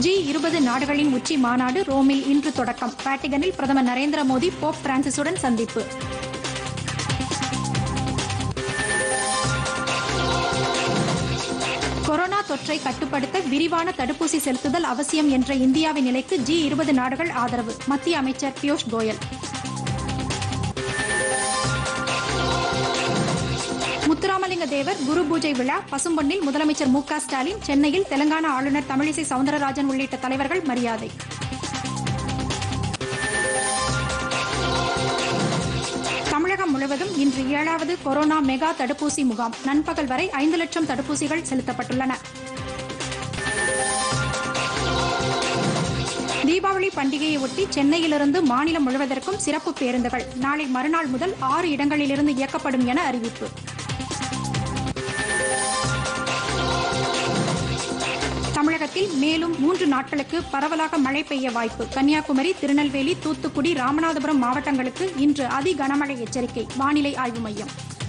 G இருபது நாடுகளின் உச்சி மாநாடு ரோமில் இன்று தொடக்கம் வேட்டிகனில் பிரதமர் நரேந்திர மோடி போப் பிரான்சிசுடன் சந்திப்பு கொரோனா தொற்றை கட்டுப்படுத்த விரிவான தடுப்பூசி செலுத்துதல் அவசியம் என்ற இந்தியாவின் நிலைக்கு ஜி இருபது நாடுகள் ஆதரவு மத்திய அமைச்சர் பியூஷ் கோயல் முத்துராமலிங்க தேவர் குரு பூஜை விழா பசும்பொன்னில் முதலமைச்சர் மு க ஸ்டாலின் சென்னையில் தெலங்கானா ஆளுநர் தமிழிசை சவுந்தரராஜன் உள்ளிட்ட தலைவர்கள் மரியாதை தமிழகம் முழுவதும் இன்று ஏழாவது கொரோனா மெகா தடுப்பூசி முகாம் நண்பகல் வரை ஐந்து லட்சம் தடுப்பூசிகள் செலுத்தப்பட்டுள்ளன தீபாவளி பண்டிகையை ஒட்டி சென்னையிலிருந்து மாநிலம் முழுவதற்கும் சிறப்பு பேருந்துகள் நாளை மறுநாள் முதல் ஆறு இடங்களிலிருந்து இயக்கப்படும் என அறிவிப்பு தமிழகத்தில் மேலும் மூன்று நாட்களுக்கு பரவலாக மழை பெய்ய வாய்ப்பு கன்னியாகுமரி திருநெல்வேலி தூத்துக்குடி ராமநாதபுரம் மாவட்டங்களுக்கு இன்று அதி கனமழை எச்சரிக்கை வானிலை ஆய்வு மையம்